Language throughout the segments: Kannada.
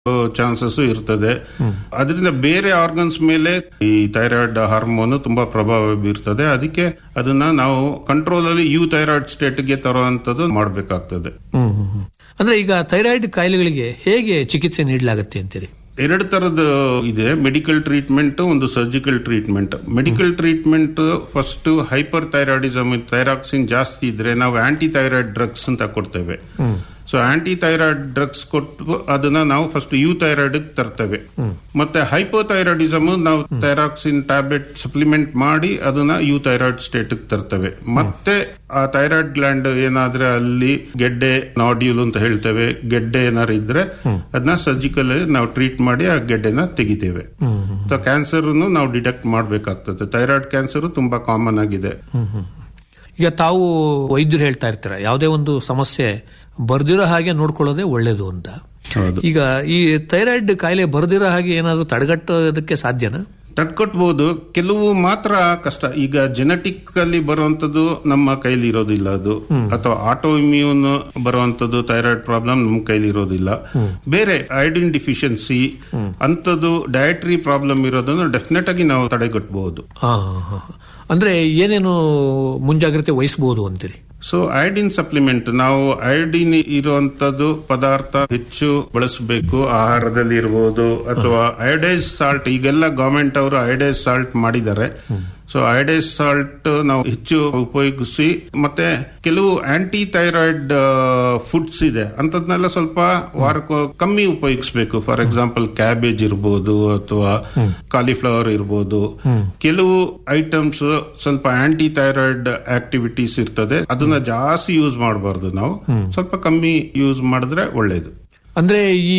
ಚಾನ್ಸಸ್ ಇರ್ತದೆ ಅದರಿಂದ ಬೇರೆ ಆರ್ಗನ್ಸ್ ಮೇಲೆ ಈ ಥೈರಾಯ್ಡ್ ಹಾರ್ಮೋನ್ ತುಂಬಾ ಪ್ರಭಾವ ಬೀರ್ತದೆ ಅದಕ್ಕೆ ಅದನ್ನ ನಾವು ಕಂಟ್ರೋಲ್ ಅಲ್ಲಿ ಯು ಥೈರಾಯ್ಡ್ ಸ್ಟೇಟ್ಗೆ ತರುವಂತದ್ದು ಮಾಡಬೇಕಾಗ್ತದೆ ಹ್ಮ್ ಹ್ಮ್, ಹ್ಮ್. ಅಂದ್ರೆ ಈಗ ಥೈರಾಯ್ಡ್ ಕಾಯಿಲೆಗಳಿಗೆ ಹೇಗೆ ಚಿಕಿತ್ಸೆ ನೀಡಲಾಗುತ್ತೆ ಅಂತೀರಿ ಎರಡು ತರದ ಇದೆ ಮೆಡಿಕಲ್ ಟ್ರೀಟ್ಮೆಂಟ್ ಒಂದು surgical treatment medical treatment first hyperthyroidism thyroxine ಜಾಸ್ತಿ ಇದ್ರೆ ನಾವು ಆಂಟಿ ಥೈರಾಯ್ಡ್ ಡ್ರಗ್ಸ್ ಅಂತ ಕೊಡ್ತೇವೆ ಸೊ ಆಂಟಿ ಥೈರಾಯ್ಡ್ ಡ್ರಗ್ಸ್ ಕೊಟ್ಟು ಅದನ್ನ ನಾವು ಫಸ್ಟ್ ಯು ಥೈರಾಯ್ಡ್ ತರ್ತೇವೆ ಮತ್ತೆ ಹೈಪೋಥೈರಾಯ್ಡಿಸಮ್ ನಾವು ಥೈರಾಕ್ಸಿನ್ ಟ್ಯಾಬ್ಲೆಟ್ ಸಪ್ಲಿಮೆಂಟ್ ಮಾಡಿ ಅದನ್ನ ಯು ಥೈರಾಯ್ಡ್ ಸ್ಟೇಟ್ ತರ್ತೇವೆ ಮತ್ತೆ ಆ ಥೈರಾಯ್ಡ್ ಗ್ಲ್ಯಾಂಡ್ ಏನಾದ್ರೆ ಅಲ್ಲಿ ಗೆಡ್ಡೆ ನಾಡ್ಯೂಲ್ ಅಂತ ಹೇಳ್ತೇವೆ ಗೆಡ್ಡೆ ಏನಾದ್ರು ಇದ್ರೆ ಅದನ್ನ ಸರ್ಜಿಕಲ್ ನಾವು ಟ್ರೀಟ್ ಮಾಡಿ ಆ ಗೆಡ್ಡೆನ ತೆಗಿತೇವೆ ಸೊ ಕ್ಯಾನ್ಸರ್ ನಾವು ಡಿಟೆಕ್ಟ್ ಮಾಡಬೇಕಾಗ್ತದೆ ಥೈರಾಯ್ಡ್ ಕ್ಯಾನ್ಸರ್ ತುಂಬಾ ಕಾಮನ್ ಆಗಿದೆ ಈಗ ತಾವು ವೈದ್ಯರು ಹೇಳ್ತಾ ಇರ್ತೀರ ಯಾವುದೇ ಒಂದು ಸಮಸ್ಯೆ ಬರ್ದಿರೋ ಹಾಗೆ ನೋಡ್ಕೊಳ್ಳೋದೇ ಒಳ್ಳೇದು ಅಂತ ಹೌದು ಈಗ ಈ ಥೈರಾಯ್ಡ್ ಕಾಯಿಲೆ ಬರ್ದಿರೋ ಹಾಗೆ ಏನಾದರೂ ತಡೆಗಟ್ಟೋದಕ್ಕೆ ಸಾಧ್ಯನಾ ತಡ್ಕೊಟ್ಬಹುದು ಕೆಲವು ಮಾತ್ರ ಕಷ್ಟ ಈಗ ಜೆನೆಟಿಕ್ ಅಲ್ಲಿ ಬರುವಂತದ್ದು ನಮ್ಮ ಕೈಲಿ ಇರೋದಿಲ್ಲ ಅದು ಅಥವಾ ಆಟೋ ಇಮ್ಯೂನ್ ಬರುವಂತದ್ದು ಥೈರಾಯ್ಡ್ ಪ್ರಾಬ್ಲಮ್ ನಮ್ಮ ಕೈಲಿ ಇರೋದಿಲ್ಲ ಬೇರೆ ಐಡಿನ್ ಡಿಫಿಷಿಯನ್ಸಿ ಅಂತದ್ದು ಡಯಟ್ರಿ ಪ್ರಾಬ್ಲಮ್ ಇರೋದನ್ನು ಡೆಫಿನೆಟ್ ಆಗಿ ನಾವು ತಡೆಗಟ್ಟಬಹುದು ಹಾ, ಹಾ, ಹಾ. ಅಂದ್ರೆ ಏನೇನು ಮುಂಜಾಗ್ರತೆ ವಹಿಸಬಹುದು ಅಂತೀರಿ ಸೊ ಐಡಿನ್ ಸಪ್ಲಿಮೆಂಟ್ ನಾವು ಐಡಿನ್ ಇರುವಂತದ್ದು ಪದಾರ್ಥ ಹೆಚ್ಚು ಬಳಸಬೇಕು ಆಹಾರದಲ್ಲಿ ಇರಬಹುದು ಅಥವಾ ಅಯೋಡೈಸ್ ಸಾಲ್ಟ್ ಈಗೆಲ್ಲ ಗವರ್ಮೆಂಟ್ ಅವರು ಅಯೋಡೈಸ್ ಸಾಲ್ಟ್ ಮಾಡಿದ್ದಾರೆ ಸೊ ಅಯೋಡೈಸ್ ಸಾಲ್ಟ್ ನಾವು ಹೆಚ್ಚು ಉಪಯೋಗಿಸಿ ಮತ್ತೆ ಕೆಲವು ಆಂಟಿ ಥೈರಾಯ್ಡ್ ಫುಡ್ಸ್ ಇದೆ ಅಂತದ್ನೆಲ್ಲ ಸ್ವಲ್ಪ ವಾರಕ್ಕೂ ಕಮ್ಮಿ ಉಪಯೋಗಿಸಬೇಕು ಫಾರ್ ಎಕ್ಸಾಂಪಲ್ ಕ್ಯಾಬೇಜ್ ಇರ್ಬೋದು ಅಥವಾ ಕಾಲಿಫ್ಲವರ್ ಇರ್ಬೋದು ಕೆಲವು ಐಟಮ್ಸ್ ಸ್ವಲ್ಪ ಆಂಟಿ ಥೈರಾಯ್ಡ್ ಆಕ್ಟಿವಿಟೀಸ್ ಇರ್ತದೆ ಅದನ್ನ ಜಾಸ್ತಿ ಯೂಸ್ ಮಾಡಬಾರ್ದು ನಾವು ಸ್ವಲ್ಪ ಕಮ್ಮಿ ಯೂಸ್ ಮಾಡಿದ್ರೆ ಒಳ್ಳೇದು ಅಂದ್ರೆ ಈ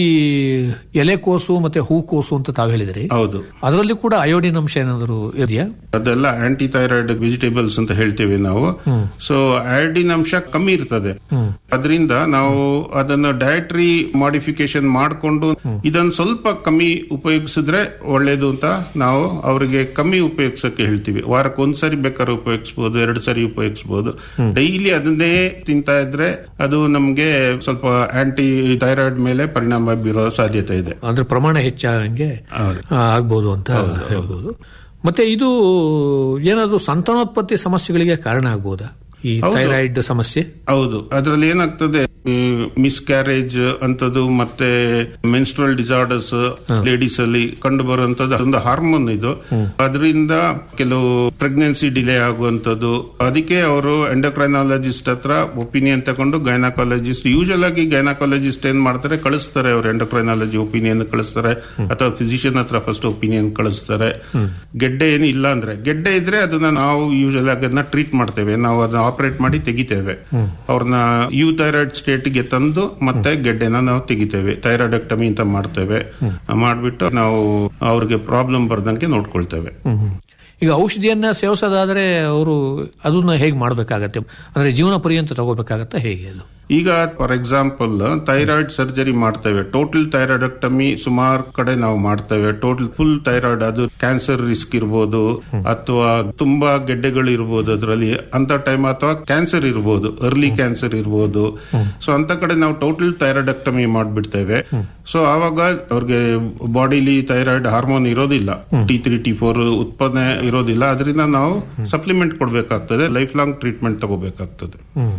ಎಲೆಕೋಸು ಮತ್ತೆ ಹೂಕೋಸು ಅಂತ ತಾವು ಹೇಳಿದ್ರಿ ಹೌದು ಅದರಲ್ಲಿ ಕೂಡ ಅಯೋಡಿನ್ ಅಂಶ ಏನಾದರೂ ಇದೆಯಾ ಅದೆಲ್ಲ ಆಂಟಿ ಥೈರಾಯ್ಡ್ ವೆಜಿಟೇಬಲ್ಸ್ ಅಂತ ಹೇಳ್ತೇವೆ ನಾವು ಸೊ ಐಡಿನ್ ಅಂಶ ಕಮ್ಮಿ ಇರ್ತದೆ ಅದರಿಂದ ನಾವು ಅದನ್ನ ಡಯಟ್ರಿ ಮಾಡಿಫಿಕೇಶನ್ ಮಾಡಿಕೊಂಡು ಇದನ್ನ ಸ್ವಲ್ಪ ಕಮ್ಮಿ ಉಪಯೋಗಿಸಿದ್ರೆ ಒಳ್ಳೇದು ಅಂತ ನಾವು ಅವರಿಗೆ ಕಮ್ಮಿ ಉಪಯೋಗಿಸಕ್ಕೆ ಹೇಳ್ತೀವಿ ವಾರಕ್ಕೆ ಒಂದ್ಸರಿ ಬೇಕಾದ್ರೆ ಉಪಯೋಗಿಸಬಹುದು ಎರಡು ಸರಿ ಉಪಯೋಗಿಸಬಹುದು ಡೈಲಿ ಅದನ್ನೇ ತಿಂತಾ ಇದ್ರೆ ಅದು ನಮ್ಗೆ ಸ್ವಲ್ಪ ಆಂಟಿ ಥೈರಾಯ್ಡ್ ಮೇಲೆ ಪರಿಣಾಮ ಬೀರೋ ಸಾಧ್ಯತೆ ಇದೆ ಅಂದ್ರೆ ಪ್ರಮಾಣ ಹೆಚ್ಚಾಗಂಗೆ ಹೌದು. ಆ, ಆಗ್ಬೋದು ಅಂತ ಹೇಳ್ಬೋದು ಮತ್ತೆ ಇದು ಏನಾದರೂ ಸಂತಾನೋತ್ಪತ್ತಿ ಸಮಸ್ಯೆಗಳಿಗೆ ಕಾರಣ ಆಗ್ಬೋದಾ ಈ ಹೌದು. ಥೈರಾಯ್ಡ್ ಸಮಸ್ಯೆ ಹೌದು ಅದರಲ್ಲಿ ಏನಾಗ್ತದೆ ಮಿಸ್ಕ್ಯಾರೇಜ್ ಅಂತದ್ದು ಮತ್ತೆ ಮೆನ್ಸ್ಟ್ರಲ್ ಡಿಸಾರ್ಡರ್ಸ್ ಲೇಡೀಸ್ ಅಲ್ಲಿ ಕಂಡು ಬರುವಂತದ್ದು ಅದೊಂದು ಹಾರ್ಮೋನ್ ಇದು ಅದರಿಂದ ಕೆಲವು ಪ್ರೆಗ್ನೆನ್ಸಿ ಡಿಲೇ ಆಗುವಂತದ್ದು ಅದಕ್ಕೆ ಅವರು ಎಂಡೋಕ್ರೈನಾಲಜಿಸ್ಟ್ ಹತ್ರ ಒಪಿನಿಯನ್ ತಗೊಂಡು ಗೈನಕಾಲಜಿಸ್ಟ್ ಯೂಶಲ್ ಆಗಿ ಗೈನಕಾಲಜಿಸ್ಟ್ ಏನ್ ಮಾಡ್ತಾರೆ ಕಳಿಸ್ತಾರೆ ಅವರು ಎಂಡೋಕ್ರೈನಾಲಜಿ ಒಪಿನಿಯನ್ ಕಳಿಸ್ತಾರೆ ಅಥವಾ ಫಿಸಿಷಿಯನ್ ಹತ್ರ ಫಸ್ಟ್ ಒಪಿನಿಯನ್ ಕಳಿಸ್ತಾರೆ ಗೆಡ್ಡೆ ಏನು ಇಲ್ಲ ಅಂದ್ರೆ ಗೆಡ್ಡೆ ಇದ್ರೆ ಅದನ್ನ ನಾವು ಯೂಶಲ್ ಆಗಿ ಅದನ್ನ ಟ್ರೀಟ್ ಮಾಡ್ತೇವೆ ನಾವು ಅದನ್ನ ಆಪರೇಟ್ ಮಾಡಿ ತೆಗಿತೇವೆ ಅವ್ರನ್ನ ಯು ಥೈರಾಯ್ಡ್ ಸ್ಟೇಟ್ಗೆ ತಂದು ಮತ್ತೆ ಗೆಡ್ಡೆನ ನಾವು ತೆಗಿತೇವೆ ಥೈರಾಯ್ಡಕ್ಟಮಿ ಅಂತ ಮಾಡ್ತೇವೆ ಮಾಡ್ಬಿಟ್ಟು ನಾವು ಅವ್ರಿಗೆ ಪ್ರಾಬ್ಲಮ್ ಬರ್ದಂಗೆ ನೋಡ್ಕೊಳ್ತೇವೆ ಈಗ ಔಷಧಿಯನ್ನ ಸೇವಿಸೋದಾದ್ರೆ ಅವರು ಅದನ್ನ ಹೇಗೆ ಮಾಡಬೇಕಾಗತ್ತೆ ಅಂದ್ರೆ ಜೀವನ ಪರ್ಯಂತ ತಗೋಬೇಕಾಗತ್ತಾ ಹೇಗೆ ಅದು ಈಗ ಫಾರ್ ಎಕ್ಸಾಂಪಲ್ ಥೈರಾಯ್ಡ್ ಸರ್ಜರಿ ಮಾಡ್ತೇವೆ ಟೋಟಲ್ ಥೈರಾಯ್ಡಕ್ಟಮಿ ಸುಮಾರು ಕಡೆ ನಾವು ಮಾಡ್ತೇವೆ ಟೋಟಲ್ ಫುಲ್ ಥೈರಾಯ್ಡ್ ಅದು ಕ್ಯಾನ್ಸರ್ ರಿಸ್ಕ್ ಇರ್ಬೋದು ಅಥವಾ ತುಂಬಾ ಗೆಡ್ಡೆಗಳು ಇರ್ಬೋದು ಅದರಲ್ಲಿ ಅಂತ ಟೈಮ್ ಅಥವಾ ಕ್ಯಾನ್ಸರ್ ಇರ್ಬೋದು ಅರ್ಲಿ ಕ್ಯಾನ್ಸರ್ ಇರ್ಬೋದು ಸೊ ಅಂತ ಕಡೆ ನಾವು ಟೋಟಲ್ ಥೈರಾಯ್ಡಕ್ಟಮಿ ಮಾಡ್ಬಿಡ್ತೇವೆ ಸೊ ಆವಾಗ ಅವ್ರಿಗೆ ಬಾಡಿಲಿ ಥೈರಾಯ್ಡ್ ಹಾರ್ಮೋನ್ ಇರೋದಿಲ್ಲ ಟಿ ತ್ರೀ ಟಿ ಫೋರ್ ಉತ್ಪನ್ನ ಇರೋದಿಲ್ಲ ಅದರಿಂದ ನಾವು ಸಪ್ಲಿಮೆಂಟ್ ಕೊಡಬೇಕಾಗ್ತದೆ ಲೈಫ್ ಲಾಂಗ್ ಟ್ರೀಟ್ಮೆಂಟ್ ತಗೋಬೇಕಾಗ್ತದೆ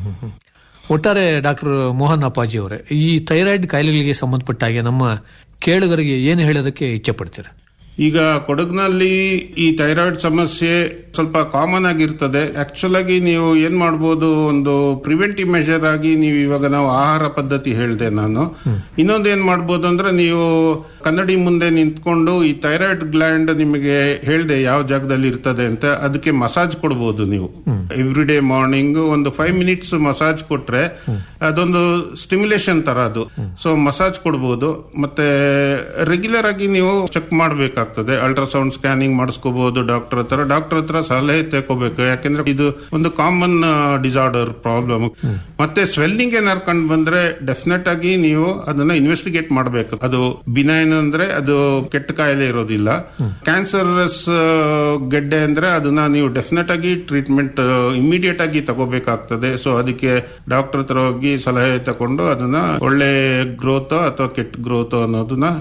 ಒಟ್ಟಾರೆ ಡಾಕ್ಟರ್ ಮೋಹನ್ ಅಪ್ಪಾಜಿ ಅವರೇ ಈ ಥೈರಾಯ್ಡ್ ಕಾಯಿಲೆಗಳಿಗೆ ಸಂಬಂಧಪಟ್ಟ ಹಾಗೆ ನಮ್ಮ ಕೇಳುಗರಿಗೆ ಏನು ಹೇಳೋದಕ್ಕೆ ಇಚ್ಛೆ ಪಡ್ತೀರಾ ಈಗ ಕೊಡಗಿನಲ್ಲಿ ಈ ಥೈರಾಯ್ಡ್ ಸಮಸ್ಯೆ ಸ್ವಲ್ಪ ಕಾಮನ್ ಆಗಿರ್ತದೆ ಆಕ್ಚುಲ್ ಆಗಿ ನೀವು ಏನ್ ಮಾಡ್ಬೋದು ಒಂದು ಪ್ರಿವೆಂಟಿವ್ ಮೆಷರ್ ಆಗಿ ನೀವು ಇವಾಗ ನಾವು ಆಹಾರ ಪದ್ಧತಿ ಹೇಳ್ದೆ ನಾನು ಇನ್ನೊಂದು ಏನ್ ಮಾಡ್ಬೋದು ಅಂದ್ರೆ ನೀವು ಕನ್ನಡಿ ಮುಂದೆ ನಿಂತ್ಕೊಂಡು ಈ ಥೈರಾಯ್ಡ್ ಗ್ಲ್ಯಾಂಡ್ ನಿಮಗೆ ಹೇಳ್ದೆ ಯಾವ ಜಾಗದಲ್ಲಿ ಇರ್ತದೆ ಅಂತ ಅದಕ್ಕೆ ಮಸಾಜ್ ಕೊಡ್ಬೋದು ನೀವು ಎವ್ರಿ ಡೇ ಮಾರ್ನಿಂಗ್ ಒಂದು ಫೈವ್ ಮಿನಿಟ್ಸ್ ಮಸಾಜ್ ಕೊಟ್ರೆ ಅದೊಂದು ಸ್ಟಿಮ್ಯುಲೇಷನ್ ತರ ಅದು ಸೊ ಮಸಾಜ್ ಕೊಡ್ಬೋದು ಮತ್ತೆ ರೆಗ್ಯುಲರ್ ಆಗಿ ನೀವು ಚೆಕ್ ಮಾಡಬೇಕಾಗ್ತದೆ ಅಲ್ಟ್ರಾಸೌಂಡ್ ಸ್ಕ್ಯಾನಿಂಗ್ ಮಾಡಿಸ್ಕೋಬಹುದು ಡಾಕ್ಟರ್ ಹತ್ರ ಡಾಕ್ಟರ್ ಹತ್ರ ಸಲಹೆ ತಗೋಬೇಕು ಯಾಕೆಂದ್ರೆ ಇದು ಒಂದು ಕಾಮನ್ ಡಿಸಾರ್ಡರ್ ಪ್ರಾಬ್ಲಮ್ ಮತ್ತೆ ಸ್ವೆಲ್ಲಿಂಗ್ ಏನಾರು ಕಂಡು ಬಂದ್ರೆ ಡೆಫಿನೆಟ್ ಆಗಿ ನೀವು ಅದನ್ನ ಇನ್ವೆಸ್ಟಿಗೇಟ್ ಮಾಡಬೇಕು ಅದು ಬಿನೈನ್ ಅಂದ್ರೆ ಅದು ಕೆಟ್ಟ ಕಾಯಿಲೆ ಇರೋದಿಲ್ಲ ಕ್ಯಾನ್ಸರಸ್ ಗೆಡ್ಡೆ ಅಂದ್ರೆ ಅದನ್ನ ನೀವು ಡೆಫಿನೆಟ್ ಆಗಿ ಟ್ರೀಟ್ಮೆಂಟ್ ಇಮಿಡಿಯೇಟ್ ಆಗಿ ತಗೋಬೇಕಾಗ್ತದೆ ಸೊ ಅದಕ್ಕೆ ಡಾಕ್ಟರ್ ಹತ್ರ ಹೋಗಿ ಸಲಹೆ ತಗೊಂಡು ಅದನ್ನ ಒಳ್ಳೆ ಗ್ರೋತ್ ಅಥವಾ ಕೆಟ್ಟ ಗ್ರೋತ್ ಅನ್ನೋದನ್ನ